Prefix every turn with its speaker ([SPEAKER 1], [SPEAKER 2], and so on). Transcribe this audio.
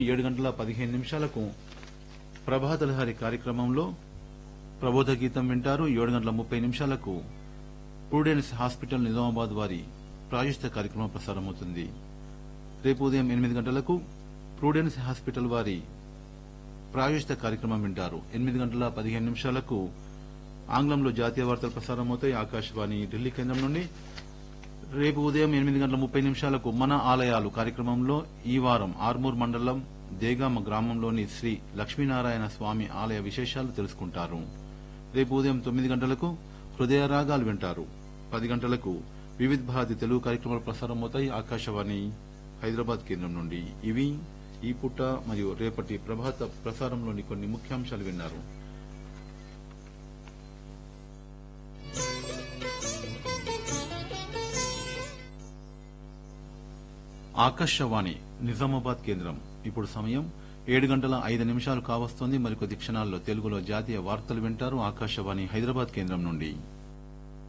[SPEAKER 1] ఏడు గంటల పదిహేను నిమిషాలకు ప్రభాతలహరి కార్యక్రమంలో ప్రబోధ గీతం వింటారు ఏడు గంటల ముప్పై నిమిషాలకు ప్రూడెన్స్ హాస్పిటల్ నిజామాబాద్ వారి ప్రాయోజిత కార్యక్రమం ప్రసారమవుతుంది రేపు ఉదయం ఎనిమిది గంటలకు ప్రూడెన్స్ హాస్పిటల్ వారి ప్రాయోజిత కార్యక్రమం వింటారు ఎనిమిది గంటల పదిహేను నిమిషాలకు ఆంగ్లంలో జాతీయ వార్తలు ప్రసారమవుతాయి ఆకాశవాణి ఢిల్లీ కేంద్రం నుండి రేపు ఉదయం ఎనిమిది గంటల ముప్పై నిమిషాలకు మన ఆలయాలు కార్యక్రమంలో ఈ వారం ఆర్మూర్ మండలం దేగామ గ్రామంలోని శ్రీ లక్ష్మీనారాయణ స్వామి ఆలయ విశేషాలు తెలుసుకుంటారు రేపు ఉదయం తొమ్మిది గంటలకు హృదయ రాగాలు వింటారు పది గంటలకు వివిధ భారతి తెలుగు కార్యక్రమాలు ప్రసారమవుతాయి ఆకాశవాణి హైదరాబాద్ కేంద్రం నుండి ఇవి ఈ పుట్ట మరియు రేపటి ప్రభాత ప్రసారంలోని కొన్ని ముఖ్యాంశాలు విన్నారు ఆకాశవాణి నిజామాబాద్ కేంద్రం ఇప్పుడు సమయం ఏడు గంటల ఐదు నిమిషాలు కావస్తోంది మరికొద్ది క్షణాల్లో తెలుగులో జాతీయ వార్తలు వింటారు ఆకాశవాణి హైదరాబాద్ కేంద్రం నుండి